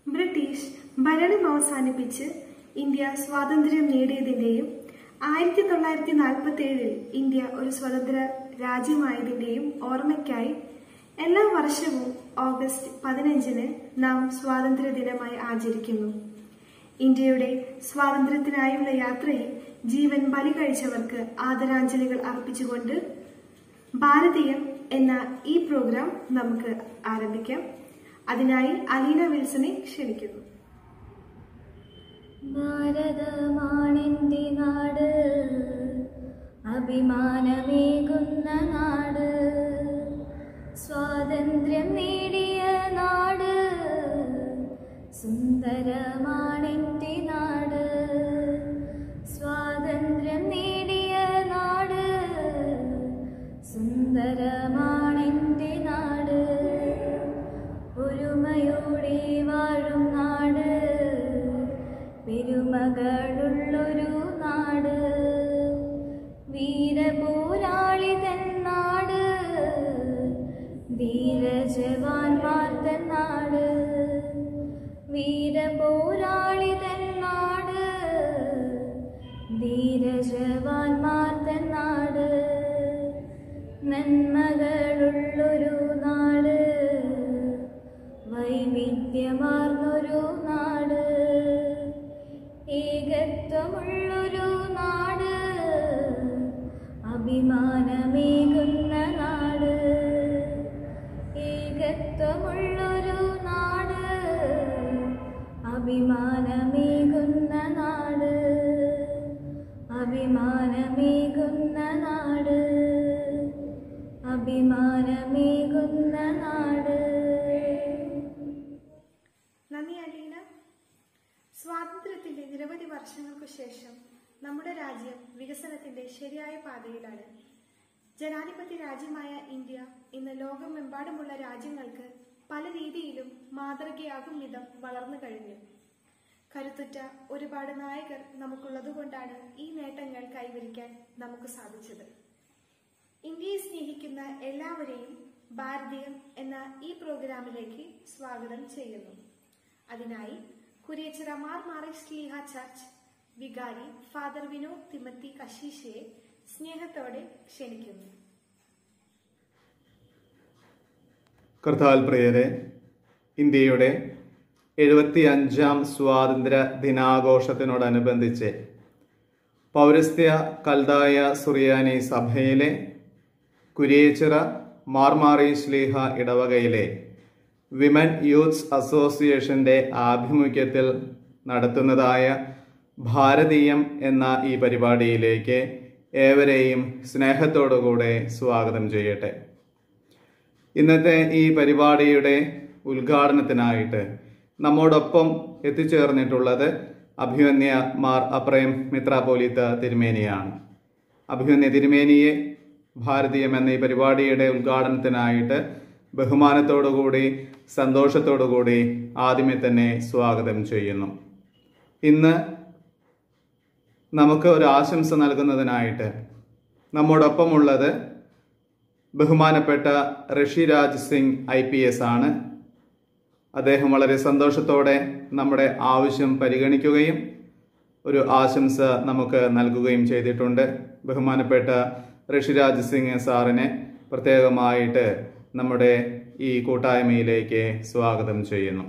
British ഭരണം അവസാനിപ്പിച്ച് India സ്വാതന്ത്ര്യം നേടിയതിന്റെയും ആയിരത്തി തൊള്ളായിരത്തി നാൽപ്പത്തി ഏഴിൽ ഇന്ത്യ ഒരു സ്വതന്ത്ര രാജ്യമായതിന്റെയും ഓർമ്മയ്ക്കായി എല്ലാ വർഷവും ഓഗസ്റ്റ് പതിനഞ്ചിന് നാം സ്വാതന്ത്ര്യ ദിനമായി ആചരിക്കുന്നു ഇന്ത്യയുടെ സ്വാതന്ത്ര്യത്തിനായുള്ള യാത്രയിൽ ജീവൻ ബലി കഴിച്ചവർക്ക് ആദരാഞ്ജലികൾ അർപ്പിച്ചുകൊണ്ട് ഭാരതീയം എന്ന ഈ പ്രോഗ്രാം നമുക്ക് ആരംഭിക്കാം അതിനായി അലീന വിൽസനെ ക്ഷണിക്കുന്നു ഭാരതമാണെന്റെ നാട് അഭിമാനമേകുന്ന നാട് സ്വാതന്ത്ര്യം നേടിയ നാട് സുന്ദരമാണെന്റെ നാട് സ്വാതന്ത്ര്യം നേടിയ നാട് സുന്ദരമാണെന്റെ നാട് ഒരുമയോടെ വാഴും നാട് പെരുമകളുള്ളൊരു നാട് വീരപോരാളി തൻ നാട് ധീരജവാന്മാർ തൻ നാട് വീരപോരാളി തൻ നാട് ധീരജവാന്മാർ തൻ നാട് നന്മകളുള്ളൊരു നാട് വൈവിധ്യമാർന്നൊരു നാട് ഏകത്വമുള്ളൊരു നാട് അഭിമാനമേകുന്ന നാട് ഏകത്വമുള്ളൊരു നാട് അഭിമാനമേകുന്ന നാട് അഭിമാനമേകുന്ന നാട് അഭിമാനമേകുന്ന നാട് നന്ദി അലീന സ്വാതന്ത്ര്യത്തിന്റെ നിരവധി വർഷങ്ങൾക്കു ശേഷം നമ്മുടെ രാജ്യം വികസനത്തിന്റെ ശരിയായ പാതയിലാണ് ജനാധിപത്യ രാജ്യമായ ഇന്ത്യ ഇന്ന് ലോകമെമ്പാടുമുള്ള രാജ്യങ്ങൾക്ക് പല രീതിയിലും മാതൃകയാകും വിധം വളർന്നു കഴിഞ്ഞു കരുത്തുറ്റ ഒരുപാട് നായകർ നമുക്കുള്ളതുകൊണ്ടാണ് ഈ നേട്ടങ്ങൾ കൈവരിക്കാൻ നമുക്ക് സാധിച്ചത് ഇന്ത്യയെ സ്നേഹിക്കുന്ന എല്ലാവരെയും ഭാരതീയം എന്ന ഈ പ്രോഗ്രാമിലേക്ക് സ്വാഗതം ചെയ്യുന്നു അതിനായി കുരിയച്ചിറ മാർ മാറി ശ്ലീഹ ചർച്ച് വികാരി ഫാദർ വിനോദ് തിമത്തി കശീഷയെ സ്നേഹത്തോടെ ക്ഷണിക്കുന്നു കർത്താൽ പ്രിയരെ ഇന്ത്യയുടെ എഴുപത്തി അഞ്ചാം സ്വാതന്ത്ര്യ ദിനാഘോഷത്തിനോടനുബന്ധിച്ച് പൗരസ്ത്യ കൽതായ സുറിയാനി സഭയിലെ കുരിയേച്ചിറ മാർമാറി ശ്ലീഹ ഇടവകയിലെ വിമൻ യൂത്ത്സ് അസോസിയേഷന്റെ ആഭിമുഖ്യത്തിൽ നടത്തുന്നതായ ഭാരതീയം എന്ന ഈ പരിപാടിയിലേക്ക് ഏവരെയും സ്നേഹത്തോടുകൂടെ സ്വാഗതം ചെയ്യട്ടെ ഇന്നത്തെ ഈ പരിപാടിയുടെ ഉദ്ഘാടനത്തിനായിട്ട് നമ്മോടൊപ്പം എത്തിച്ചേർന്നിട്ടുള്ളത് അഭിമന്യ മാർ അപ്രയം മിത്രാപോലിത്ത തിരുമേനിയാണ് അഭിമന്യ തിരുമേനിയെ ഭാരതീയം എന്ന ഈ പരിപാടിയുടെ ഉദ്ഘാടനത്തിനായിട്ട് ബഹുമാനത്തോടുകൂടി സന്തോഷത്തോടുകൂടി ആദ്യമേ തന്നെ സ്വാഗതം ചെയ്യുന്നു ഇന്ന് നമുക്ക് ഒരു ആശംസ നൽകുന്നതിനായിട്ട് നമ്മോടൊപ്പമുള്ളത് ബഹുമാനപ്പെട്ട Rishiraj Singh I P S ആണ് അദ്ദേഹം വളരെ സന്തോഷത്തോടെ നമ്മുടെ ആവശ്യം പരിഗണിക്കുകയും ഒരു ആശംസ നമുക്ക് നൽകുകയും ചെയ്തിട്ടുണ്ട് ബഹുമാനപ്പെട്ട ഋഷിരാജ് സിംഗ് സാറിനെ പ്രത്യേകമായിട്ട് നമ്മുടെ ഈ കൂട്ടായ്മയിലേക്ക് സ്വാഗതം ചെയ്യുന്നു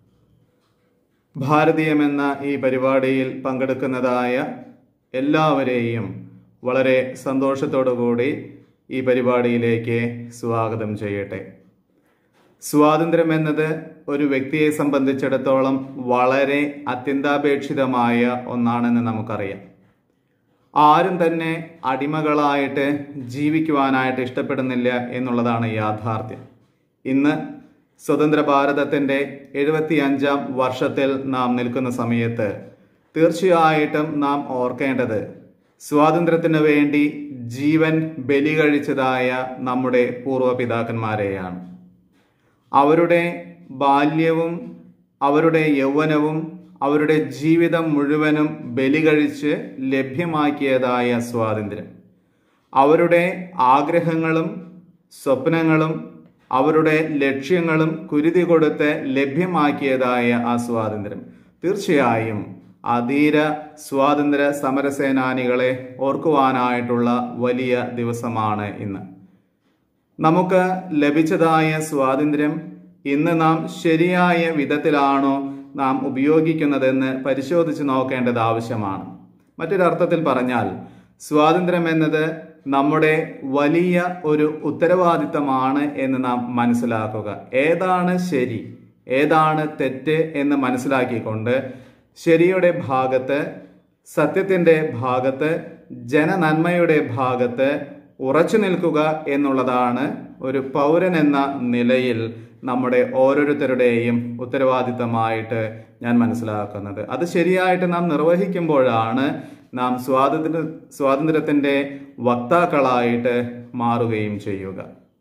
ഭാരതീയം എന്ന ഈ പരിപാടിയിൽ പങ്കെടുക്കുന്നതായ എല്ലാവരെയും വളരെ സന്തോഷത്തോടുകൂടി ഈ പരിപാടിയിലേക്ക് സ്വാഗതം ചെയ്യട്ടെ സ്വാതന്ത്ര്യം എന്നത് ഒരു വ്യക്തിയെ സംബന്ധിച്ചിടത്തോളം വളരെ അത്യന്താപേക്ഷിതമായ ഒന്നാണെന്ന് നമുക്കറിയാം ആരും തന്നെ അടിമകളായിട്ട് ജീവിക്കുവാനായിട്ട് ഇഷ്ടപ്പെടുന്നില്ല എന്നുള്ളതാണ് യാഥാർത്ഥ്യം ഇന്ന് സ്വതന്ത്ര ഭാരതത്തിൻ്റെ എഴുപത്തി അഞ്ചാം വർഷത്തിൽ നാം നിൽക്കുന്ന സമയത്ത് തീർച്ചയായിട്ടും നാം ഓർക്കേണ്ടത് സ്വാതന്ത്ര്യത്തിന് വേണ്ടി ജീവൻ ബലി കഴിച്ചതായ നമ്മുടെ പൂർവ്വപിതാക്കന്മാരെയാണ് അവരുടെ ബാല്യവും അവരുടെ യൗവനവും അവരുടെ ജീവിതം മുഴുവനും ബലി കഴിച്ച് ലഭ്യമാക്കിയതായ സ്വാതന്ത്ര്യം അവരുടെ ആഗ്രഹങ്ങളും സ്വപ്നങ്ങളും അവരുടെ ലക്ഷ്യങ്ങളും കുരുതി കൊടുത്ത് ലഭ്യമാക്കിയതായ ആ സ്വാതന്ത്ര്യം തീർച്ചയായും ആ ധീര സ്വാതന്ത്ര്യ സമരസേനാനികളെ ഓർക്കുവാനായിട്ടുള്ള വലിയ ദിവസമാണ് ഇന്ന് നമുക്ക് ലഭിച്ചതായ സ്വാതന്ത്ര്യം ഇന്ന് നാം ശരിയായ വിധത്തിലാണോ നാം ഉപയോഗിക്കുന്നതെന്ന് പരിശോധിച്ച് നോക്കേണ്ടത് ആവശ്യമാണ് മറ്റൊരർത്ഥത്തിൽ പറഞ്ഞാൽ സ്വാതന്ത്ര്യം എന്നത് നമ്മുടെ വലിയ ഒരു ഉത്തരവാദിത്തമാണ് എന്ന് നാം മനസ്സിലാക്കുക ഏതാണ് ശരി ഏതാണ് തെറ്റ് എന്ന് മനസ്സിലാക്കിക്കൊണ്ട് ശരിയുടെ ഭാഗത്ത് സത്യത്തിൻ്റെ ഭാഗത്ത് ജനനന്മയുടെ ഭാഗത്ത് ഉറച്ചു നിൽക്കുക എന്നുള്ളതാണ് ഒരു പൗരൻ എന്ന നിലയിൽ നമ്മുടെ ഓരോരുത്തരുടെയും ഉത്തരവാദിത്തമായിട്ട് ഞാൻ മനസ്സിലാക്കുന്നത് അത് ശരിയായിട്ട് നാം നിർവഹിക്കുമ്പോഴാണ് നാം സ്വാതന്ത്ര്യ സ്വാതന്ത്ര്യത്തിൻ്റെ വക്താക്കളായിട്ട് മാറുകയും ചെയ്യുക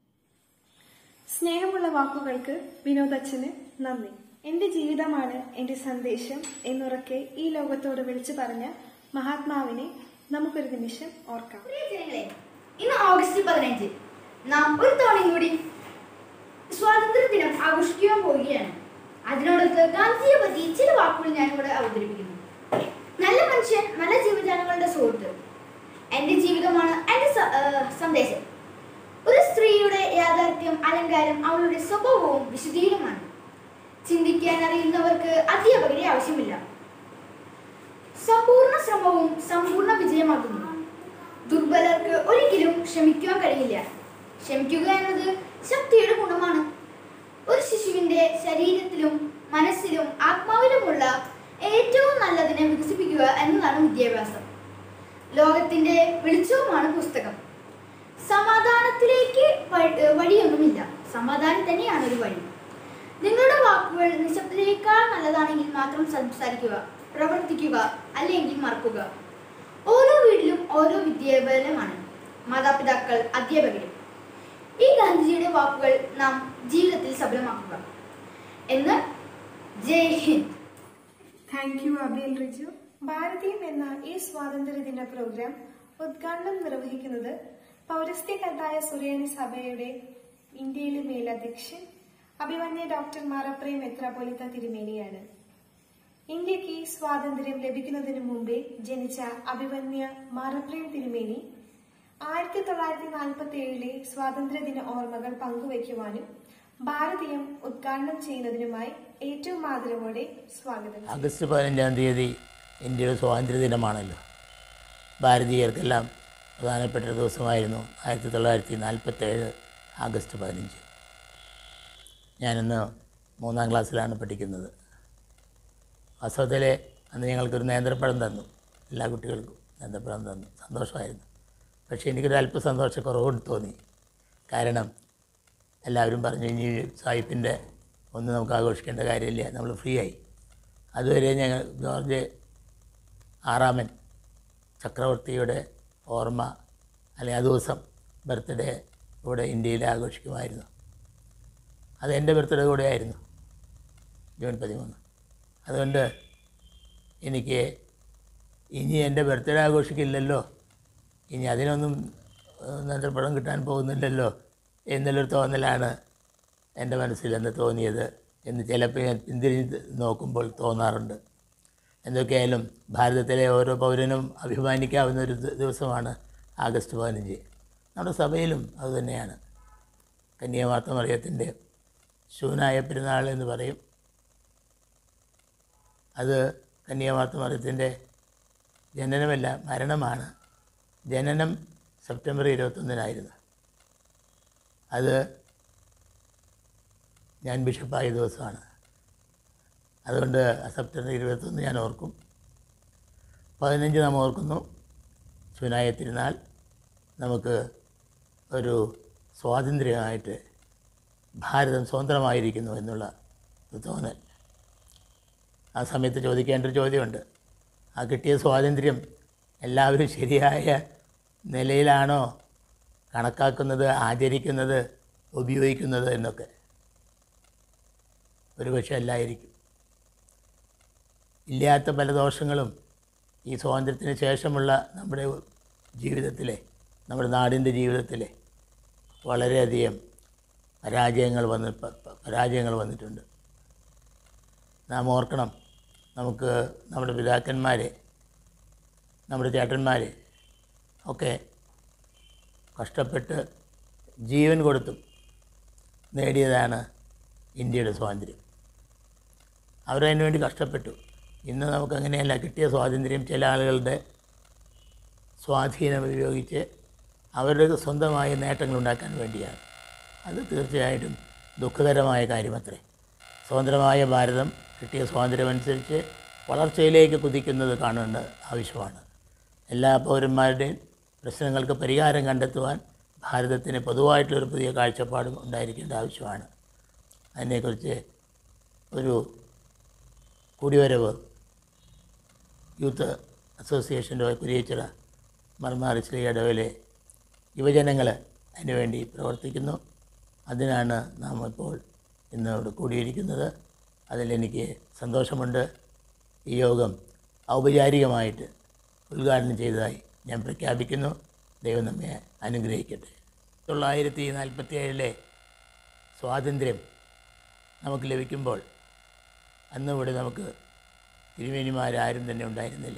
സ്നേഹമുള്ള വാക്കുകൾക്ക് വിനോദച്ചന് നന്ദി എന്റെ ജീവിതമാണ് എന്റെ സന്ദേശം എന്നുറക്കെ ഈ ലോകത്തോട് വിളിച്ചു പറഞ്ഞ മഹാത്മാവിനെ നമുക്കൊരു നിമിഷം ഓർക്കാം പ്രിയ ജനങ്ങളെ ഇന്ന് ഓഗസ്റ്റ് പതിനഞ്ച് നാം ഒരു തവണയും കൂടി സ്വാതന്ത്ര്യ ദിനം ആഘോഷിക്കുവാൻ പോവുകയാണ് അതിനോടൊത്ത് ഗാന്ധിജിയെ പറ്റി ചില വാക്കുകൾ ഞാൻ ഇവിടെ അവതരിപ്പിക്കുന്നു നല്ല മനുഷ്യൻ നല്ല ജീവജാലങ്ങളുടെ സുഹൃത്ത് എന്റെ ജീവിതമാണ് എന്റെ സ- ആ, സന്ദേശം ഒരു സ്ത്രീയുടെ യാഥാർത്ഥ്യം അലങ്കാരം അവളുടെ സ്വഭാവവും വിശുദ്ധിയിലുമാണ് ചിന്തിക്കാൻ അറിയുന്നവർക്ക് അധ്യാപകരെ ആവശ്യമില്ല സമ്പൂർണ്ണ ശ്രമവും സമ്പൂർണ്ണ വിജയമാകുന്നു ദുർബലർക്ക് ഒരിക്കലും ക്ഷമിക്കുവാൻ കഴിയില്ല ക്ഷമിക്കുക എന്നത് ശക്തിയുടെ ഗുണമാണ് ഒരു ശിശുവിന്റെ ശരീരത്തിലും മനസ്സിലും ആത്മാവിലുമുള്ള ഏറ്റവും നല്ലതിനെ വികസിപ്പിക്കുക എന്നതാണ് വിദ്യാഭ്യാസം ലോകത്തിന്റെ വെളിച്ചവുമാണ് പുസ്തകം സമാധാനത്തിലേക്ക് വഴി- ഏർ വഴിയൊന്നുമില്ല സമാധാനം തന്നെയാണ് ഒരു വഴി നിങ്ങളുടെ വാക്കുകൾ നിശബ്ദതയേക്കാൾ നല്ലതാണെങ്കിൽ മാത്രം സംസാരിക്കുക പ്രവർത്തിക്കുക അല്ലെങ്കിൽ മറക്കുക ഓരോ വീട്ടിലും ഓരോ വിദ്യാബലമാണ് മാതാപിതാക്കൾ അധ്യാപകരും ഈ ഗാന്ധിജിയുടെ വാക്കുകൾ നാം ജീവിതത്തിൽ സഫലമാക്കുക എന്ന് ജയ് ഹിന്ദ് താങ്ക് യു അബിൽ റിജു ഭാരതീയം എന്ന ഈ സ്വാതന്ത്ര്യ ദിന പ്രോഗ്രാം ഉദ്ഘാടനം നിർവഹിക്കുന്നത് പൗരസ്ത്യകത്തായ സുറിയാനി സഭയുടെ ഇന്ത്യയിലെ മേലധ്യക്ഷൻ അഭിമന്യ ഡോക്ടർ മാറപ്രേം മെത്രാപൊലിത്ത തിരുമേനിയാണ് ഇന്ത്യക്ക് സ്വാതന്ത്ര്യം ലഭിക്കുന്നതിന് മുമ്പേ ജനിച്ച അഭിമന്യ മാറപ്രേം തിരുമേനി ആയിരത്തി തൊള്ളായിരത്തി നാൽപ്പത്തി ഏഴിലെ സ്വാതന്ത്ര്യദിന ഓർമ്മകൾ പങ്കുവയ്ക്കുവാനും ഭാരതീയം ഉദ്ഘാടനം ചെയ്യുന്നതിനുമായി ഏറ്റവും ആദരവോടെ സ്വാഗതം ആഗസ്റ്റ് പതിനഞ്ചാം തീയതി ഇന്ത്യയുടെ സ്വാതന്ത്ര്യ ദിനമാണല്ലോ ഭാരതീയർക്കെല്ലാം പ്രധാനപ്പെട്ട ഒരു ദിവസമായിരുന്നു ആയിരത്തി തൊള്ളായിരത്തി നാൽപ്പത്തേഴ് ആഗസ്റ്റ് പതിനഞ്ച് ഞാനിന്ന് മൂന്നാം ക്ലാസ്സിലാണ് പഠിക്കുന്നത് വാസ്തവത്തിൽ അന്ന് ഞങ്ങൾക്കൊരു നേന്ത്രപ്പഴം തന്നു എല്ലാ കുട്ടികൾക്കും നേന്ത്രപ്പഴം തന്നു സന്തോഷമായിരുന്നു പക്ഷേ എനിക്കൊരു അല്പ സന്തോഷക്കുറവ് തോന്നി കാരണം എല്ലാവരും പറഞ്ഞു ഇനി സാഹിബിൻ്റെ ഒന്നും നമുക്ക് ആഘോഷിക്കേണ്ട കാര്യമില്ല നമ്മൾ ഫ്രീ ആയി അതുവരെ ഞങ്ങൾ ജോർജ് ആറാമൻ ചക്രവർത്തിയുടെ ഓർമ്മ അല്ലെങ്കിൽ ആ ദിവസം ബർത്ത്ഡേ ഇവിടെ ഇന്ത്യയിൽ ആഘോഷിക്കുമായിരുന്നു അത് എൻ്റെ ബർത്ത്ഡേ കൂടെ ആയിരുന്നു ജൂൺ പതിമൂന്ന് അതുകൊണ്ട് എനിക്ക് ഇനി എൻ്റെ ബർത്ത്ഡേ ആഘോഷിക്കില്ലല്ലോ ഇനി അതിനൊന്നും ഏഹ്, നേന്ത്രപ്പഴം കിട്ടാൻ പോകുന്നില്ലല്ലോ എന്നുള്ളൊരു തോന്നലാണ് എൻ്റെ മനസ്സിൽ എന്ന് തോന്നിയത് എന്ന് ചിലപ്പോൾ ഞാൻ പിന്തിരിഞ്ഞ് നോക്കുമ്പോൾ തോന്നാറുണ്ട് എന്തൊക്കെയായാലും ഭാരതത്തിലെ ഓരോ പൗരനും അഭിമാനിക്കാവുന്ന ഒരു ദി- ദിവസമാണ് ആഗസ്റ്റ് പതിനഞ്ച് നമ്മുടെ സഭയിലും അതുതന്നെയാണ് കന്യാമാർത്ത മറിയത്തിൻ്റെ ശൂനായ പെരുന്നാൾ എന്ന് പറയും അത് കന്യാമാർത്ത മറിയത്തിൻ്റെ ജനനമല്ല മരണമാണ് ജനനം സെപ്റ്റംബർ ഇരുപത്തൊന്നിനായിരുന്നു അത് ഞാൻ ബിഷപ്പായ ദിവസമാണ് അതുകൊണ്ട് സെപ്റ്റംബർ ഇരുപത്തൊന്ന് ഞാൻ ഓർക്കും പതിനഞ്ച് നാം ഓർക്കുന്നു ശുനായ തിരുനാൾ നമുക്ക് ഒരു സ്വാതന്ത്ര്യമായിട്ട് ഭാരതം സ്വതന്ത്രമായിരിക്കുന്നു എന്നുള്ള ഒരു തോന്നൽ ആ സമയത്ത് ചോദിക്കേണ്ട ഒരു ചോദ്യമുണ്ട് ആ കിട്ടിയ സ്വാതന്ത്ര്യം എല്ലാവരും ശരിയായ നിലയിലാണോ കണക്കാക്കുന്നത് ആചരിക്കുന്നത് ഉപയോഗിക്കുന്നത് എന്നൊക്കെ ഒരുപക്ഷെ അല്ലായിരിക്കും ഇല്ലാത്ത പല ദോഷങ്ങളും ഈ സ്വാതന്ത്ര്യത്തിന് ശേഷമുള്ള നമ്മുടെ ജീവിതത്തിലെ നമ്മുടെ നാടിൻ്റെ ജീവിതത്തിലെ വളരെയധികം പരാജയങ്ങൾ വന്ന് പ- പ- പരാജയങ്ങൾ വന്നിട്ടുണ്ട് നാം ഓർക്കണം നമുക്ക് നമ്മുടെ പിതാക്കന്മാരെ നമ്മുടെ ചേട്ടന്മാരെ ഒക്കെ കഷ്ടപ്പെട്ട് ജീവൻ കൊടുത്തും നേടിയതാണ് ഇന്ത്യയുടെ സ്വാതന്ത്ര്യം അവരതിനു വേണ്ടി കഷ്ടപ്പെട്ടു ഇന്ന് നമുക്കങ്ങനെയല്ല കിട്ടിയ സ്വാതന്ത്ര്യം ചില ആളുകളുടെ സ്വാധീനം ഉപയോഗിച്ച് അവരുടെ സ്വന്തമായ നേട്ടങ്ങൾ ഉണ്ടാക്കാൻ വേണ്ടിയാണ് അത് തീർച്ചയായിട്ടും ദുഃഖകരമായ കാര്യമത്രേ സ്വതന്ത്രമായ ഭാരതം കിട്ടിയ സ്വാതന്ത്ര്യമനുസരിച്ച് വളർച്ചയിലേക്ക് കുതിക്കുന്നത് കാണേണ്ട ആവശ്യമാണ് എല്ലാ പൗരന്മാരുടെയും പ്രശ്നങ്ങൾക്ക് പരിഹാരം കണ്ടെത്തുവാൻ ഭാരതത്തിന് പൊതുവായിട്ടുള്ളൊരു പുതിയ കാഴ്ചപ്പാടും ഉണ്ടായിരിക്കേണ്ട ആവശ്യമാണ് അതിനെക്കുറിച്ച് ഒരു കൂടിവരവ് യൂത്ത് അസോസിയേഷൻ്റെ കുരിയച്ചിറ മർമാർ ശ്രീ ഇടവിലെ യുവജനങ്ങൾ അതിനുവേണ്ടി പ്രവർത്തിക്കുന്നു അതിനാണ് നാം ഇപ്പോൾ ഇന്ന് ഇവിടെ കൂടിയിരിക്കുന്നത് അതിലെനിക്ക് സന്തോഷമുണ്ട് ഈ യോഗം ഔപചാരികമായിട്ട് ഉദ്ഘാടനം ചെയ്തതായി ഞാൻ പ്രഖ്യാപിക്കുന്നു ദൈവം നമ്മെ അനുഗ്രഹിക്കട്ടെ തൊള്ളായിരത്തി നാൽപ്പത്തി ഏഴിലെ സ്വാതന്ത്ര്യം നമുക്ക് ലഭിക്കുമ്പോൾ അന്ന് ഇവിടെ നമുക്ക് തിരുമേനിമാരാരും തന്നെ ഉണ്ടായിരുന്നില്ല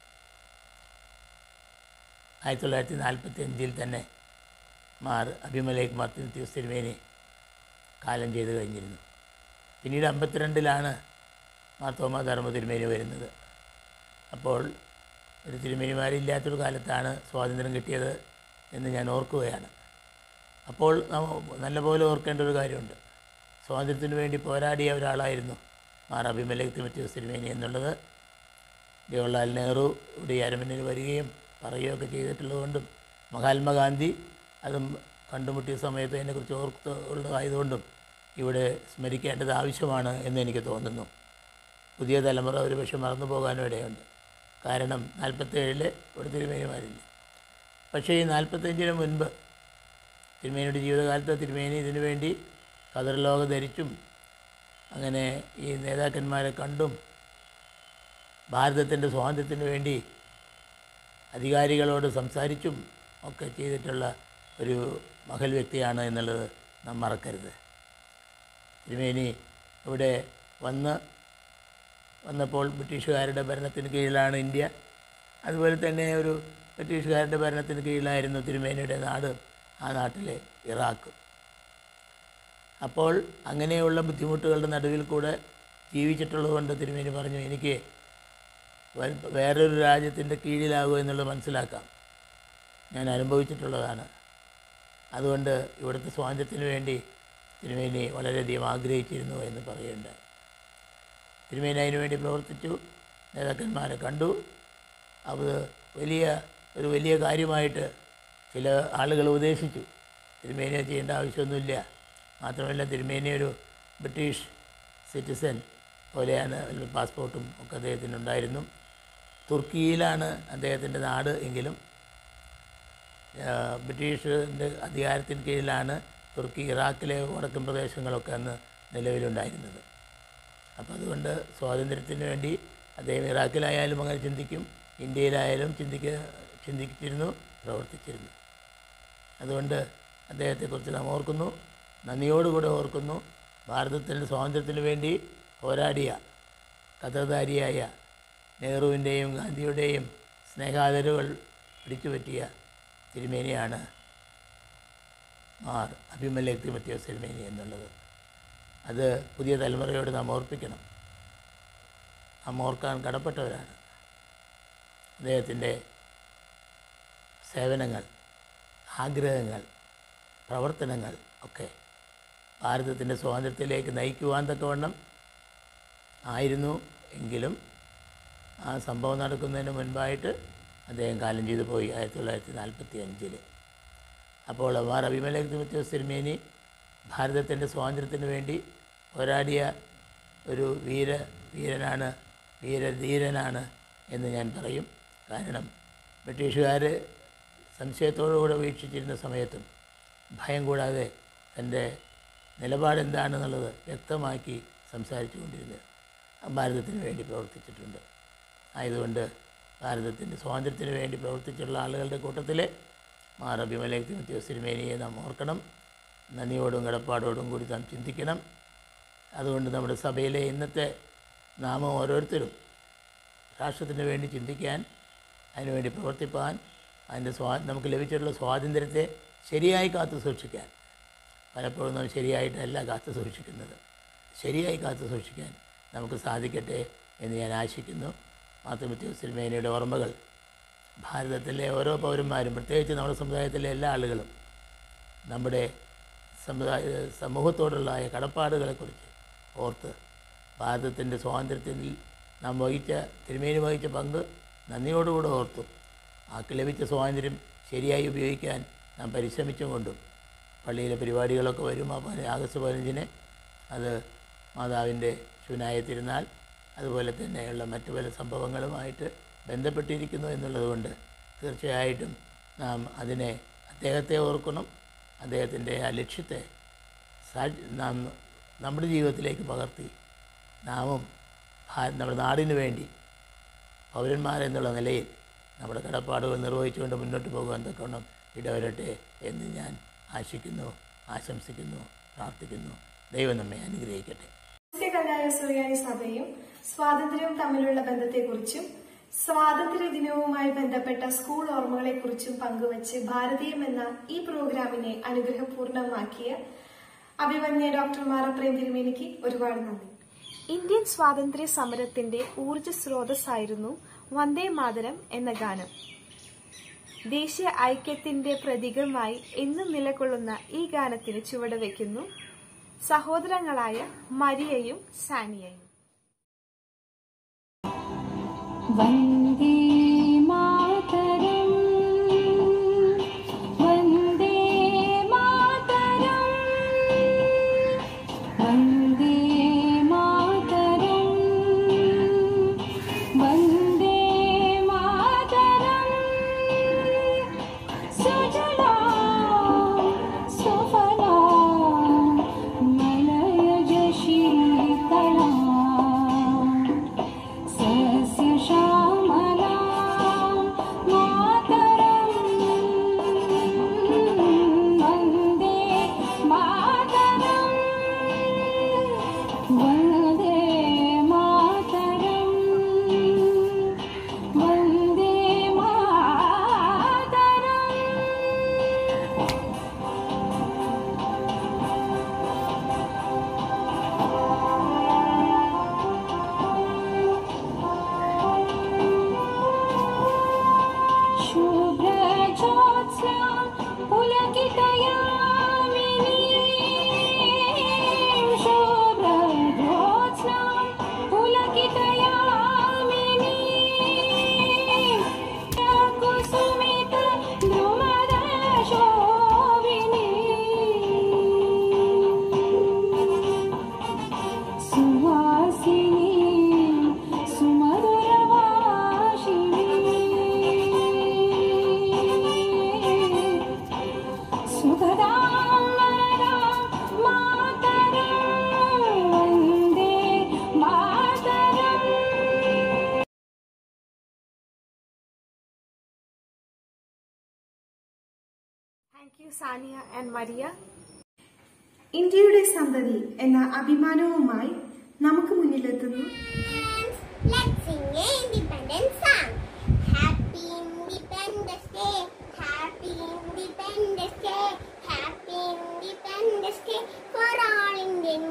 ആയിരത്തി തൊള്ളായിരത്തി നാൽപ്പത്തി അഞ്ചിൽ തന്നെ മാർ അഭിമലേക്ക് മർത്തിന്ത്യൂസ് തിരുമേനി കാലം ചെയ്ത് കഴിഞ്ഞിരുന്നു പിന്നീട് അമ്പത്തിരണ്ടിലാണ് മാർ തോമാ ധർമ്മ തിരുമേനി വരുന്നത് അപ്പോൾ ഒരു തിരുമേനിമാരില്ലാത്തൊരു കാലത്താണ് സ്വാതന്ത്ര്യം കിട്ടിയത് എന്ന് ഞാൻ ഓർക്കുകയാണ് അപ്പോൾ നാം നല്ലപോലെ ഓർക്കേണ്ട ഒരു കാര്യമുണ്ട് സ്വാതന്ത്ര്യത്തിന് വേണ്ടി പോരാടിയ ഒരാളായിരുന്നു മാർ അഭിമലേക്ക് തിമത്യൂസ് തിരുമേനി എന്നുള്ളത് ജവഹർലാൽ നെഹ്റു ഇവിടെ ഈ അരമനയിൽ വരികയും പറയുകയൊക്കെ ചെയ്തിട്ടുള്ളതുകൊണ്ടും മഹാത്മാഗാന്ധി അതും കണ്ടുമുട്ടിയ സമയത്ത് അതിനെക്കുറിച്ച് ഓർത്ത് ഉള്ളതായതുകൊണ്ടും ഇവിടെ സ്മരിക്കേണ്ടത് ആവശ്യമാണ് എന്ന് എനിക്ക് തോന്നുന്നു പുതിയ തലമുറ ഒരുപക്ഷെ മറന്നു പോകാനും ഇടയുണ്ട് കാരണം നാൽപ്പത്തേഴിൽ ഇവിടെ തിരുമേനിമാരില്ല പക്ഷേ ഈ നാൽപ്പത്തഞ്ചിന് മുൻപ് തിരുമേനിയുടെ ജീവിതകാലത്ത് തിരുമേനി ഇതിനു വേണ്ടി കതിർലോക ധരിച്ചും അങ്ങനെ ഈ നേതാക്കന്മാരെ കണ്ടും ഭാരതത്തിൻ്റെ സ്വാതന്ത്ര്യത്തിന് വേണ്ടി അധികാരികളോട് സംസാരിച്ചും ഒക്കെ ചെയ്തിട്ടുള്ള ഒരു മഹൽ വ്യക്തിയാണ് എന്നുള്ളത് നാം മറക്കരുത് തിരുമേനി ഇവിടെ വന്ന് വന്നപ്പോൾ ബ്രിട്ടീഷുകാരുടെ ഭരണത്തിന് കീഴിലാണ് ഇന്ത്യ അതുപോലെ തന്നെ ഒരു ബ്രിട്ടീഷുകാരുടെ ഭരണത്തിന് കീഴിലായിരുന്നു തിരുമേനിയുടെ നാട് ആ നാട്ടിലെ ഇറാഖ് അപ്പോൾ അങ്ങനെയുള്ള ബുദ്ധിമുട്ടുകളുടെ നടുവിൽ കൂടെ ജീവിച്ചിട്ടുള്ളതുകൊണ്ട് തിരുമേനി പറഞ്ഞു എനിക്ക് വ- വേറൊരു രാജ്യത്തിൻ്റെ കീഴിലാകുമോ എന്നുള്ളത് മനസ്സിലാക്കാം ഞാൻ അനുഭവിച്ചിട്ടുള്ളതാണ് അതുകൊണ്ട് ഇവിടുത്തെ സ്വാതന്ത്ര്യത്തിന് വേണ്ടി തിരുമേനി വളരെയധികം ആഗ്രഹിച്ചിരുന്നു എന്ന് പറയുന്നുണ്ട് തിരുമേനി അതിനു വേണ്ടി പ്രവർത്തിച്ചു നേതാക്കന്മാരെ കണ്ടു അത് വലിയ ഒരു വലിയ കാര്യമായിട്ട് ചില ആളുകൾ ഉപദേശിച്ചു തിരുമേനി അത് ചെയ്യേണ്ട ആവശ്യമൊന്നുമില്ല മാത്രമല്ല തിരുമേനി ഒരു ബ്രിട്ടീഷ് സിറ്റിസൺ പോലെയാണ് പാസ്പോർട്ടും ഒക്കെ അദ്ദേഹത്തിനുണ്ടായിരുന്നു തുർക്കിയിലാണ് അദ്ദേഹത്തിൻ്റെ നാട് എങ്കിലും ആ, ബ്രിട്ടീഷിൻ്റെ അധികാരത്തിന് കീഴിലാണ് തുർക്കി ഇറാഖിലെ വടക്കൻ പ്രദേശങ്ങളൊക്കെ അന്ന് നിലവിലുണ്ടായിരുന്നത് അപ്പോൾ അതുകൊണ്ട് സ്വാതന്ത്ര്യത്തിന് വേണ്ടി അദ്ദേഹം ഇറാഖിലായാലും അങ്ങനെ ചിന്തിക്കും ഇന്ത്യയിലായാലും ചിന്തിക്ക ചിന്തിച്ചിരുന്നു പ്രവർത്തിച്ചിരുന്നു അതുകൊണ്ട് അദ്ദേഹത്തെക്കുറിച്ച് നാം ഓർക്കുന്നു നന്ദിയോടുകൂടെ ഓർക്കുന്നു ഭാരതത്തിൻ്റെ സ്വാതന്ത്ര്യത്തിന് വേണ്ടി പോരാടിയ കഥധാരിയായ നെഹ്റുവിൻ്റെയും ഗാന്ധിയുടെയും സ്നേഹാദരവുകൾ പിടിച്ചുപറ്റിയ തിരുമേനിയാണ് മാർ അഭിമലേക്ക് തിമത്യോസ് തിരുമേനി എന്നുള്ളത് അത് പുതിയ തലമുറയോട് നാം ഓർപ്പിക്കണം നാം ഓർക്കാൻ കടപ്പെട്ടവരാണ് അദ്ദേഹത്തിൻ്റെ സേവനങ്ങൾ ആഗ്രഹങ്ങൾ പ്രവർത്തനങ്ങൾ ഒക്കെ ഭാരതത്തിൻ്റെ സ്വാതന്ത്ര്യത്തിലേക്ക് നയിക്കുവാൻ തക്കവണ്ണം ആയിരുന്നു എങ്കിലും ആ സംഭവം നടക്കുന്നതിന് മുൻപായിട്ട് അദ്ദേഹം കാലം ചെയ്തു പോയി ആയിരത്തി തൊള്ളായിരത്തി നാൽപ്പത്തി അഞ്ചിൽ അപ്പോൾ മാർ അഭിമലേക്ക് തിമത്യോസ് തിരുമേനി ഭാരതത്തിൻ്റെ സ്വാതന്ത്ര്യത്തിന് വേണ്ടി പോരാടിയ ഒരു വീര വീരനാണ് വീരധീരനാണ് എന്ന് ഞാൻ പറയും കാരണം ബ്രിട്ടീഷുകാർ സംശയത്തോടുകൂടെ വീക്ഷിച്ചിരുന്ന സമയത്തും ഭയം കൂടാതെ തൻ്റെ നിലപാടെന്താണെന്നുള്ളത് വ്യക്തമാക്കി സംസാരിച്ചു കൊണ്ടിരുന്നത് ഭാരതത്തിന് വേണ്ടി പ്രവർത്തിച്ചിട്ടുണ്ട് ആയതുകൊണ്ട് ഭാരതത്തിൻ്റെ സ്വാതന്ത്ര്യത്തിന് വേണ്ടി പ്രവർത്തിച്ചിട്ടുള്ള ആളുകളുടെ കൂട്ടത്തിൽ മാർ അഭിമലേക്ക് തിമത്യോസ് തിരുമേനിയെ നാം ഓർക്കണം നന്ദിയോടും കടപ്പാടോടും കൂടി നാം ചിന്തിക്കണം അതുകൊണ്ട് നമ്മുടെ സഭയിലെ ഇന്നത്തെ നാം ഓരോരുത്തരും രാഷ്ട്രത്തിന് വേണ്ടി ചിന്തിക്കാൻ അതിനുവേണ്ടി പ്രവർത്തിപ്പാൻ അതിൻ്റെ സ്വാ നമുക്ക് ലഭിച്ചിട്ടുള്ള സ്വാതന്ത്ര്യത്തെ ശരിയായി കാത്തു സൂക്ഷിക്കാൻ പലപ്പോഴും നാം ശരിയായിട്ടല്ല കാത്തു സൂക്ഷിക്കുന്നത് ശരിയായി കാത്തു സൂക്ഷിക്കാൻ നമുക്ക് സാധിക്കട്ടെ എന്ന് ഞാൻ ആശിക്കുന്നു മാത്തൃമത്യ സിനിമേനയുടെ ഓർമ്മകൾ ഭാരതത്തിലെ ഓരോ പൗരന്മാരും പ്രത്യേകിച്ച് നമ്മുടെ സമുദായത്തിലെ എല്ലാ ആളുകളും നമ്മുടെ സമുദായ സമൂഹത്തോടുള്ള ആ കടപ്പാടുകളെക്കുറിച്ച് ഓർത്ത് ഭാരതത്തിൻ്റെ സ്വാതന്ത്ര്യത്തിൽ നാം വഹിച്ച തിരുമേനി വഹിച്ച പങ്ക് നന്ദിയോടുകൂടെ ഓർത്തും ആക്ക് ലഭിച്ച സ്വാതന്ത്ര്യം ശരിയായി ഉപയോഗിക്കാൻ നാം പരിശ്രമിച്ചും കൊണ്ടും പള്ളിയിലെ പരിപാടികളൊക്കെ വരും ആ പതി- ആഗസ്റ്റ് പതിനഞ്ചിന് അത് മാതാവിൻ്റെ ശൂനായ തിരുനാൾ അതുപോലെ തന്നെയുള്ള മറ്റു പല സംഭവങ്ങളുമായിട്ട് ബന്ധപ്പെട്ടിരിക്കുന്നു എന്നുള്ളതുകൊണ്ട് തീർച്ചയായിട്ടും നാം അതിനെ അദ്ദേഹത്തെ ഓർക്കണം അദ്ദേഹത്തിൻ്റെ ആ ലക്ഷ്യത്തെ സാ- നാം നമ്മുടെ ജീവിതത്തിലേക്ക് പകർത്തി നാമും ഭാ- നമ്മുടെ നാടിനു വേണ്ടി പൗരന്മാരെന്നുള്ള നിലയിൽ നമ്മുടെ കടപ്പാടുകൾ നിർവഹിച്ചുകൊണ്ട് മുന്നോട്ട് പോകാൻ തക്കവണ്ണം ഇടവരട്ടെ എന്ന് ഞാൻ ആശിക്കുന്നു ആശംസിക്കുന്നു പ്രാർത്ഥിക്കുന്നു ദൈവം നമ്മെ അനുഗ്രഹിക്കട്ടെ കല്ലായ സുറിയാനി സഭയും സ്വാതന്ത്ര്യവും തമ്മിലുള്ള ബന്ധത്തെക്കുറിച്ചും സ്വാതന്ത്ര്യ ദിനവുമായി ബന്ധപ്പെട്ട സ്കൂൾ ഓർമ്മകളെക്കുറിച്ചും പങ്കുവച്ച് ഭാരതീയം എന്ന ഈ പ്രോഗ്രാമിനെ അനുഗ്രഹപൂർണമാക്കിയ അഭിമന്യ ഡോക്ടർ മാറപ്രേം തിരുമേനിക്ക് ഒരുപാട് നന്ദി ഇന്ത്യൻ സ്വാതന്ത്ര്യ സമരത്തിന്റെ ഊർജ സ്രോതസ്സായിരുന്നു വന്ദേ മാതരം എന്ന ഗാനം ദേശീയ ഐക്യത്തിന്റെ പ്രതീകമായി എന്നും നിലകൊള്ളുന്ന ഈ ഗാനത്തിന് ചുവടുവെക്കുന്നു സഹോദരങ്ങളായ മരിയയും സാനിയയും വന്ദേ മാതരം വന്ദേ മാതരം വന്ദേ മാതരം വന്ദേ മാതരം സുജലാ സുഫലാ മലയജ ശീതളാ സസ്യശ്യാമലാ മാതരം വന്ദേ മാതരം വന്ദേ മാതരം വന്ദേ മാതരം शुभ्रजोत्स्ना पुलकितयामिनी शुभ्रजोत्स्ना पुलकितयामिनी कुसुमित द्रुमदशोभिनी सुवासिनी सुमधुरवासिनी सुखदां वरदां मातरं वन्दे मातरम् thank you Saniya and Maria ഇന്ത്യയുടെ സന്തതി എന്ന അഭിമാനവുമായി നമുക്ക് മുന്നിലെത്തുന്നു Let's sing a independence song. Happy Independence Day. Happy Independence Day. Happy Independence Day for all Indian.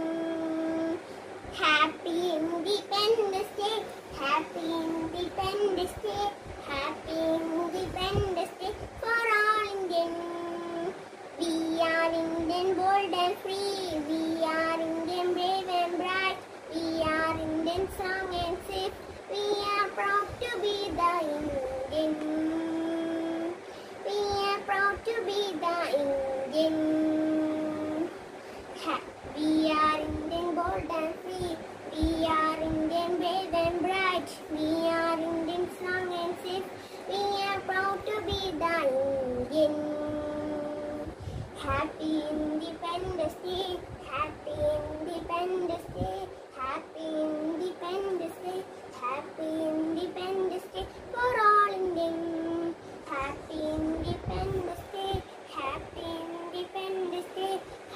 Happy Independence Day. Happy Independence Day. Happy Independence Day for all Indian. We are Indian, bold and free. We are Indian, brave and bright. We are Indian, strong and safe. We are proud to be the Indian. We are proud to be the Indian. Ha- We are Indian, bold and free. We are Indian, brave and bright. We are Indian, strong and safe. We are proud to be the Indian. Happy Independence Day. Happy Independence Day. Happy Independence Day. Happy Independence Day for all Indian. Happy Independence Day. Happy Independence Day.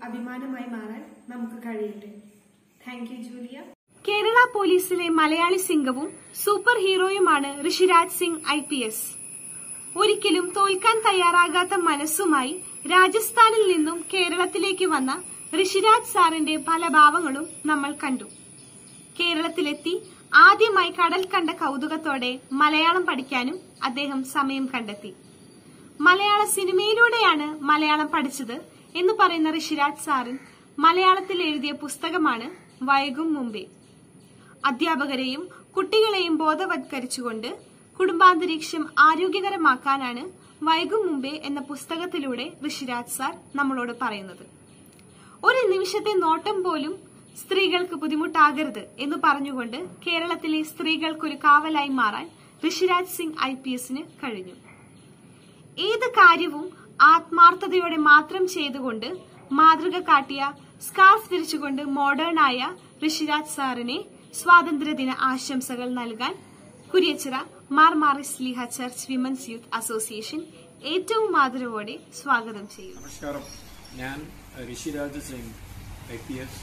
അഭിമാനമായി മാറാൻ നമുക്ക് കഴിയട്ടെ thank you Julia Kerala പോലീസിലെ മലയാളി സിംഗവും super ഹീറോയുമാണ് Rishiraj Singh I P S ഒരിക്കലും തോൽക്കാൻ തയ്യാറാകാത്ത മനസ്സുമായി രാജസ്ഥാനിൽ നിന്നും കേരളത്തിലേക്ക് വന്ന ഋഷിരാജ് സാറിന്റെ പല ഭാവങ്ങളും നമ്മൾ കണ്ടു കേരളത്തിലെത്തി ആദ്യമായി കടൽ കണ്ട കൗതുകത്തോടെ മലയാളം പഠിക്കാനും അദ്ദേഹം സമയം കണ്ടെത്തി മലയാള സിനിമയിലൂടെയാണ് മലയാളം പഠിച്ചത് എന്ന് പറയുന്ന ഋഷിരാജ് സാറിൻ മലയാളത്തിൽ എഴുതിയ പുസ്തകമാണ് വൈകും മുമ്പേ അധ്യാപകരെയും കുട്ടികളെയും ബോധവത്കരിച്ചുകൊണ്ട് കുടുംബാന്തരീക്ഷം ആരോഗ്യകരമാക്കാനാണ് വൈകും മുമ്പേ എന്ന പുസ്തകത്തിലൂടെ ഋഷിരാജ് സാർ നമ്മളോട് പറയുന്നത് ഒരു നിമിഷത്തെ നോട്ടം പോലും സ്ത്രീകൾക്ക് ബുദ്ധിമുട്ടാകരുത് എന്ന് പറഞ്ഞുകൊണ്ട് കേരളത്തിലെ സ്ത്രീകൾക്കൊരു കാവലായി മാറാൻ ഋഷിരാജ് സിംഗ് ഐ പി എസിന് കഴിഞ്ഞു ഏത് കാര്യവും ആത്മാർത്ഥതയോടെ മാത്രം ചെയ്തുകൊണ്ട് മാതൃക കാട്ടിയ സ്കാർഫ് ധരിച്ചുകൊണ്ട് മോഡേൺ ആയ ഋഷിരാജ് സാറിനെ സ്വാതന്ത്ര്യദിന ആശംസകൾ നൽകാൻ കുരിയച്ചിറ മാർ മാറിസ് ലീഹ ചർച്ച് വിമൻസ് യൂത്ത് അസോസിയേഷൻ ഏറ്റവും ആദരവോടെ സ്വാഗതം ചെയ്യുന്നു നമസ്കാരം ഞാൻ Rishiraj Singh I P S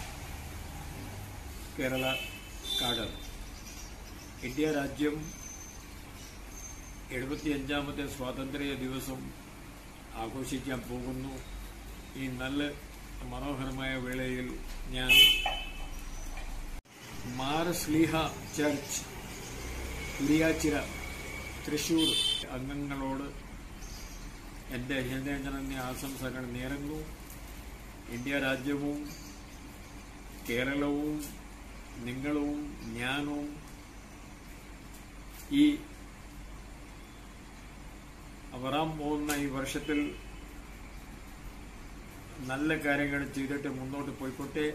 Kerala cadre India രാജ്യം എഴുപത്തിയഞ്ചാമത്തെ സ്വാതന്ത്ര്യ ദിവസം ആഘോഷിക്കാൻ പോകുന്നു ഈ നല്ല മനോഹരമായ വേളയിൽ ഞാൻ മാരസ്ലീഹ ചർച്ച് കുരിയാച്ചിറ തൃശൂർ അംഗങ്ങളോട് എൻ്റെ ഹൃദയജനന്യ ആശംസകൾ നേരുന്നു ഇന്ത്യ രാജ്യവും കേരളവും നിങ്ങളും ഞാനും ഈ വരാൻ പോകുന്ന ഈ വർഷത്തിൽ നല്ല കാര്യങ്ങൾ ചെയ്തിട്ട് മുന്നോട്ട് പോയിക്കോട്ടെ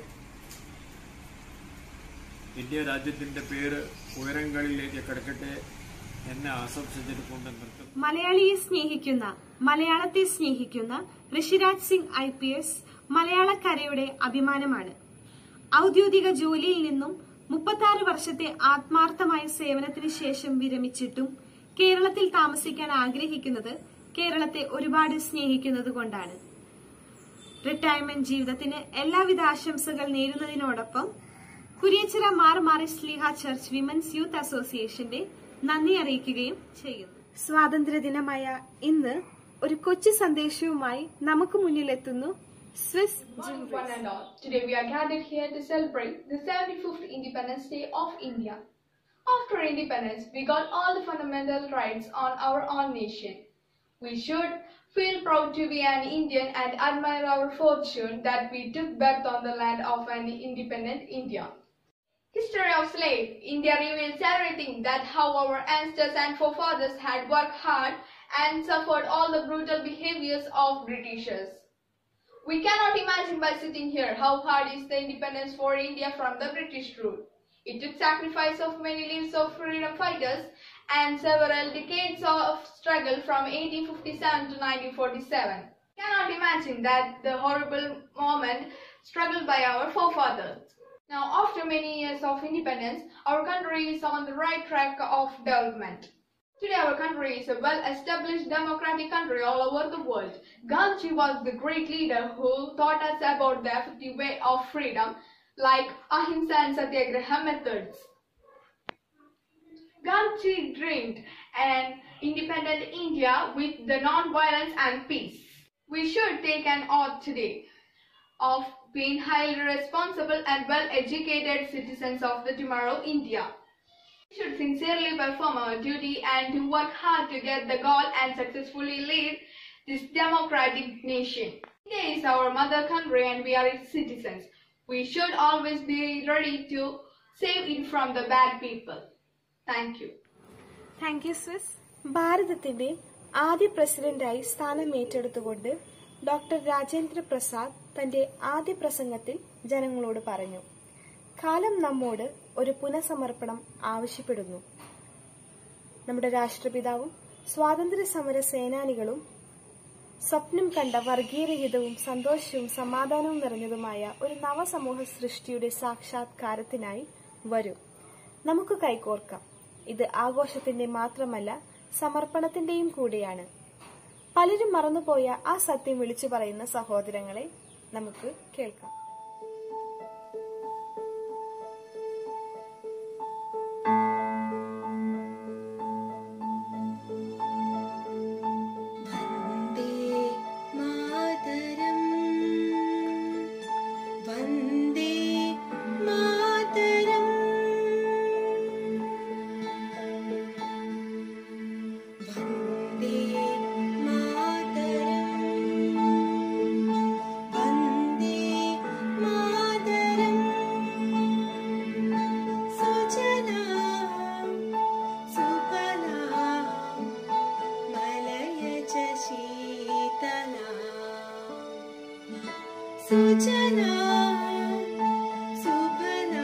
ഇന്ത്യ രാജ്യത്തിന്റെ പേര് ഉയരങ്ങളിലേക്ക് കിടക്കട്ടെ എന്നെ ആശംസിച്ചിട്ടുണ്ട് നിർത്തുന്നു മലയാളിയെ സ്നേഹിക്കുന്ന മലയാളത്തെ സ്നേഹിക്കുന്ന Rishiraj Singh I P S മലയാളക്കരയുടെ അഭിമാനമാണ് ഔദ്യോഗിക ജോലിയിൽ നിന്നും മുപ്പത്തി വർഷത്തെ ആത്മാർത്ഥമായ സേവനത്തിന് ശേഷം വിരമിച്ചിട്ടും കേരളത്തിൽ താമസിക്കാൻ ആഗ്രഹിക്കുന്നത് കേരളത്തെ ഒരുപാട് സ്നേഹിക്കുന്നത് കൊണ്ടാണ് റിട്ടയർമെന്റ് ജീവിതത്തിന് എല്ലാവിധ ആശംസകൾ നേരുന്നതിനോടൊപ്പം കുരിയച്ചിറ മാർ മാറിസ് സ്ലീഹ ചർച്ച് വിമൻസ് യൂത്ത് അസോസിയേഷന്റെ നന്ദി അറിയിക്കുകയും ചെയ്യുന്നു സ്വാതന്ത്ര്യദിനമായ ഇന്ന് ഒരു കൊച്ചു സന്ദേശവുമായി നമുക്ക് മുന്നിലെത്തുന്നു സ്വിസ് ജിംബ്രീസ്. one and all. Today we are gathered here to celebrate the 75th Independence Day of India. After independence, we got all the fundamental rights on our own nation. We should feel proud to be an Indian and admire our fortune that we took birth on the land of an independent India. History of slave. India reveals everything that how our ancestors and forefathers had worked hard and suffered all the brutal behaviors of Britishers. We cannot imagine by sitting here how hard is the independence for India from the British rule. It took sacrifice of many lives of freedom fighters and several decades of struggle from 1857 to 1947. Cannot imagine that the horrible moment struggled by our forefathers. Now, after many years of independence, our country is on the right track of development. Today, our country is a well-established democratic country all over the world. Gandhi was the great leader who taught us about the effective way of freedom, like ahimsa and satyagraha methods. Gandhi dreamed an independent India with the non-violence and peace. We should take an oath today of being highly responsible and well-educated citizens of the tomorrow India. We should sincerely perform our duty and to work hard to get the goal and successfully lead this democratic nation. India is our mother country and we are its citizens. We should always be ready to save it from the bad people. Thank you. Thank you സ്വിസ് ഭാരതത്തിന്റെ ആദ്യ പ്രസിഡന്റായി സ്ഥാനം ഏറ്റെടുത്തുകൊണ്ട് doctor Rajendra Prasad തന്റെ ആദ്യ പ്രസംഗത്തിൽ ജനങ്ങളോട് പറഞ്ഞു കാലം നമ്മോട് ഒരു പുനഃസമർപ്പണം ആവശ്യപ്പെടുന്നു നമ്മുടെ രാഷ്ട്രപിതാവും സ്വാതന്ത്ര്യ സമര സേനാനികളും സ്വപ്നം കണ്ട വർഗീയരഹിതവും സന്തോഷവും സമാധാനവും നിറഞ്ഞതുമായ ഒരു നവസമൂഹ സൃഷ്ടിയുടെ സാക്ഷാത്കാരത്തിനായി വരും നമുക്ക് കൈകോർക്കാം ഇത് ആഘോഷത്തിന്റെ മാത്രമല്ല സമർപ്പണത്തിന്റെയും കൂടിയാണ് പലരും മറന്നുപോയ ആ സത്യം വിളിച്ചു പറയുന്ന സഹോദരങ്ങളെ നമുക്ക് കേൾക്കാം വന്ദേ മാതരം വന്ദേ മാതരം വന്ദേ മാതരം വന്ദേ മാതരം സുജലാ സുഫലാ മലയജ ശീതലാ സുജലാ സുഫലാ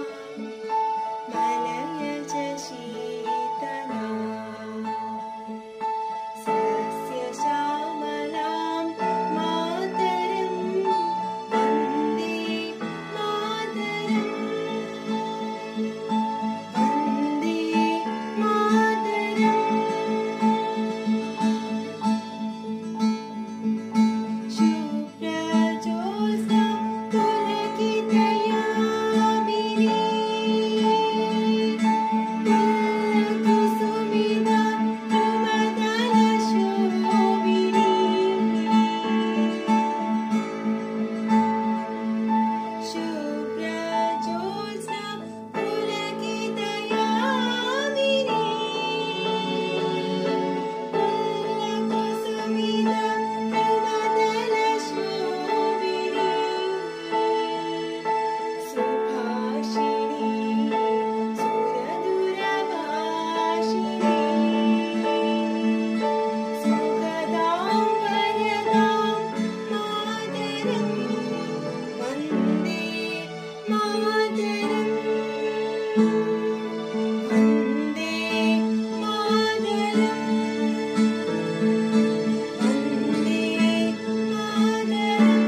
മലയജ ശീതലാ സസ്യശ്യാമലാം മാതരം വന്ദേ മാതരം വന്ദേ മാതരം ശുഭ്രജോത്സ്ന പുലകിതയാമിനി പുലകുസുമിത പ്രമദലശോഭിനി ശുഭ്രജോത്സ്ന പുലകിതയാമിനി പുലകുസുമിത പ്രമദലശോഭിനി സുഭാഷിണി സുരദുരഭാഷിണി സുഖദാം വരദാം മാതരം വന്ദേ മാതരം വന്ദേ മാതരം വന്ദേ മാതരം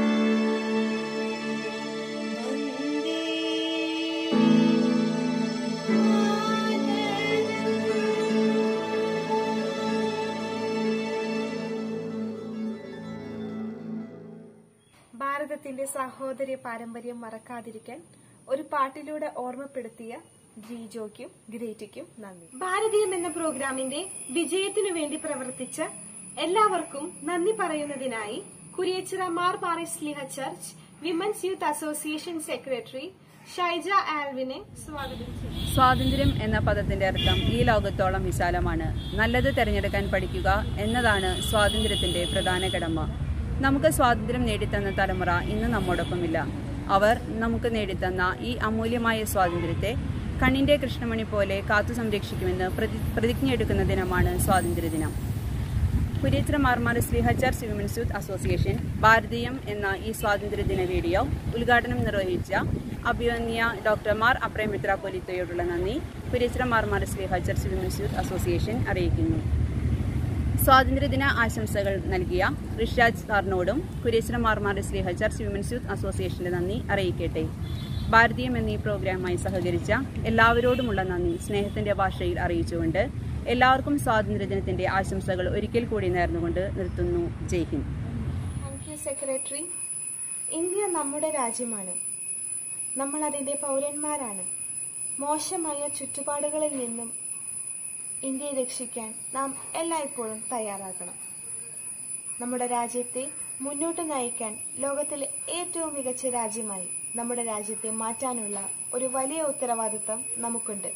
ഭാരതത്തിന്റെ സാഹോദര്യ പാരമ്പര്യം മറക്കാതിരിക്കാൻ ഒരു പാട്ടിലൂടെ ഓർമ്മപ്പെടുത്തിയ ഗ്രീജോയ്ക്കും ഗ്രേറ്റിക്കും നന്ദി ഭാരതീയം എന്ന പ്രോഗ്രാമിന്റെ വിജയത്തിനു വേണ്ടി പ്രവർത്തിച്ച എല്ലാവർക്കും നന്ദി പറയുന്നതിനായി കുരിയച്ചിറ മാർ പാറിസ്ലിഹ church women's youth association secretary Shaija ആൽവിനെ സ്വാഗതം ചെയ്യുന്നു സ്വാതന്ത്ര്യം എന്ന പദത്തിന്റെ അർത്ഥം ഈ ലോകത്തോളം വിശാലമാണ് നല്ലത് തിരഞ്ഞെടുക്കാൻ പഠിക്കുക എന്നതാണ് സ്വാതന്ത്ര്യത്തിന്റെ പ്രധാന കടമ നമുക്ക് സ്വാതന്ത്ര്യം നേടിത്തന്ന തലമുറ ഇന്ന് നമ്മോടൊപ്പമില്ല അവർ നമുക്ക് നേടിത്തന്ന ഈ അമൂല്യമായ സ്വാതന്ത്ര്യത്തെ കണ്ണിന്റെ കൃഷ്ണമണി പോലെ കാത്തു സംരക്ഷിക്കുമെന്ന് പ്രതി പ്രതിജ്ഞയെടുക്കുന്ന ദിനമാണ് സ്വാതന്ത്ര്യദിനം Kuriachira Mar Mar Sliha church women's youth association ഭാരതീയം എന്ന ഈ സ്വാതന്ത്ര്യദിന വീഡിയോ ഉദ്ഘാടനം നിർവഹിച്ച അഭിമന്യ ഡോക്ടർ മാർ അപ്രേം മിത്രാപ്പൊലിത്തയോടുള്ള നന്ദി Kuriachira Mar Mar Sliha church women's youth association അറിയിക്കുന്നു സ്വാതന്ത്ര്യദിന ആശംസകൾ നൽകിയ ഋഷിരാജ് സാറിനോടും Kuriachira Mar Mar Sliha church women's youth അസോസിയേഷന്റെ നന്ദി അറിയിക്കട്ടെ ഭാരതീയം എന്നീ പ്രോഗ്രാമുമായി സഹകരിച്ച എല്ലാവരോടുമുള്ള നന്ദി സ്നേഹത്തിന്റെ ഭാഷയിൽ അറിയിച്ചുകൊണ്ട് എല്ലാവർക്കും സ്വാതന്ത്ര്യദിനത്തിന്റെ ആശംസകൾ ഒരിക്കൽ കൂടി നേർന്നുകൊണ്ട് നിർത്തുന്നു Jai Hind thank you secretary India നമ്മുടെ രാജ്യമാണ് നമ്മൾ അതിന്റെ പൗരന്മാരാണ് മോശമായ ചുറ്റുപാടുകളിൽ നിന്നും ഇന്ത്യയെ രക്ഷിക്കാൻ നാം എല്ലായ്പ്പോഴും തയ്യാറാകണം നമ്മുടെ രാജ്യത്തെ മുന്നോട്ട് നയിക്കാൻ ലോകത്തിലെ ഏറ്റവും മികച്ച രാജ്യമായി നമ്മുടെ രാജ്യത്തെ മാറ്റാനുള്ള ഒരു വലിയ ഉത്തരവാദിത്തം നമുക്കുണ്ട്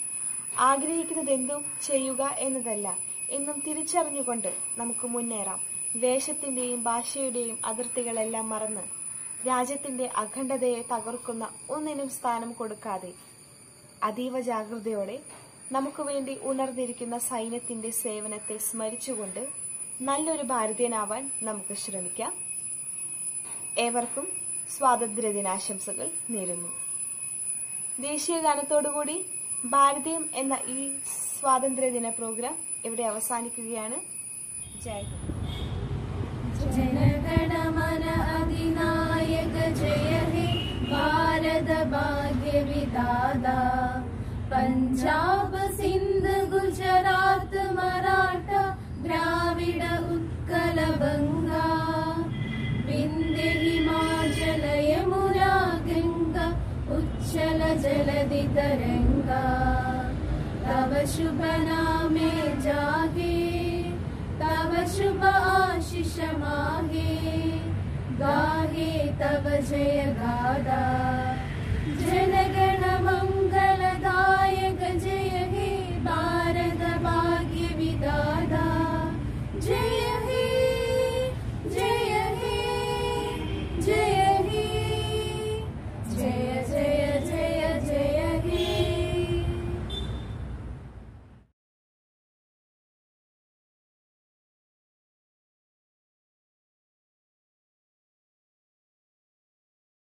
ആഗ്രഹിക്കുന്നതെന്തും ചെയ്യുക എന്നതല്ല എന്നും തിരിച്ചറിഞ്ഞുകൊണ്ട് നമുക്ക് മുന്നേറാം വേഷത്തിന്റെയും ഭാഷയുടെയും അതിർത്തികളെല്ലാം മറന്ന് രാജ്യത്തിന്റെ അഖണ്ഡതയെ തകർക്കുന്ന ഒന്നിനും സ്ഥാനം കൊടുക്കാതെ അതീവ ജാഗ്രതയോടെ നമുക്ക് വേണ്ടി ഉണർന്നിരിക്കുന്ന സൈന്യത്തിന്റെ സേവനത്തെ സ്മരിച്ചുകൊണ്ട് നല്ലൊരു ഭാരതീയനാവാൻ നമുക്ക് ശ്രമിക്കാം ഏവർക്കും സ്വാതന്ത്ര്യദിനാശംസകൾ നേരുന്നു ദേശീയ ഗാനത്തോടുകൂടി ഭാരതീയം എന്ന ഈ സ്വാതന്ത്ര്യദിന പ്രോഗ്രാം ഇവിടെ അവസാനിക്കുകയാണ് ജയ് ഹിന്ദ് जनगणमन अधिनायक जय हे भारत भाग्य विदादा पञ्जाब सिन्ध गुजरात मराठा द्राविड उत्कल गङ्गा विन्ध्य हिमालय तिरंगा तव शुभ नामे जागे तव शुभ आशीष मागे गाहे तव जय गादा जनगण मंगल